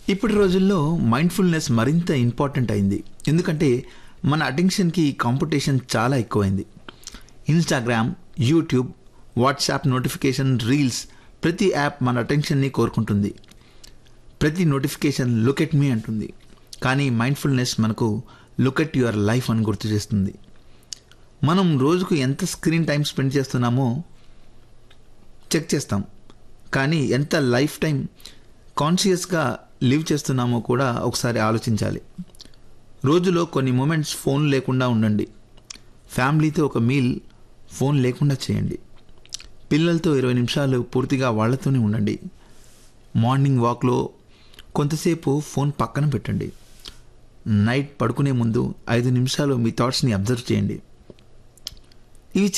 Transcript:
ఇప్పటి రోజుల్లో మైండ్ఫుల్నెస్ మరింత ఇంపార్టెంట్ అయింది ఎందుకంటే మన అటెన్షన్కి కాంపిటీషన్ చాలా ఎక్కువైంది Instagram YouTube WhatsApp notification reels ప్రతి యాప్ మన అటెన్షన్ని కోరుకుంటుంది ప్రతి నోటిఫికేషన్ లుక్ ఎట్ మీ అంటుంది కానీ మైండ్ఫుల్నెస్ మనకు లుక్ ఎట్ యువర్ లైఫ్ అని గుర్తు చేస్తుంది మనం రోజుకు ఎంత స్క్రీన్ టైం స్పెండ్ చేస్తున్నామో చెక్ చేస్తాం కానీ ఎంత లైఫ్ టైం కాన్షియస్గా లివ్ చేస్తున్నామో కూడా ఒకసారి ఆలోచించాలి రోజులో కొన్ని మూమెంట్స్ ఫోన్ లేకుండా ఉండండి ఫ్యామిలీతో ఒక మీల్ ఫోన్ లేకుండా చేయండి పిల్లలతో ఇరవై నిమిషాలు పూర్తిగా వాళ్ళతోనే ఉండండి మార్నింగ్ వాక్లో కొంతసేపు ఫోన్ పక్కన పెట్టండి నైట్ పడుకునే ముందు ఐదు నిమిషాలు మీ థాట్స్ని అబ్జర్వ్ చేయండి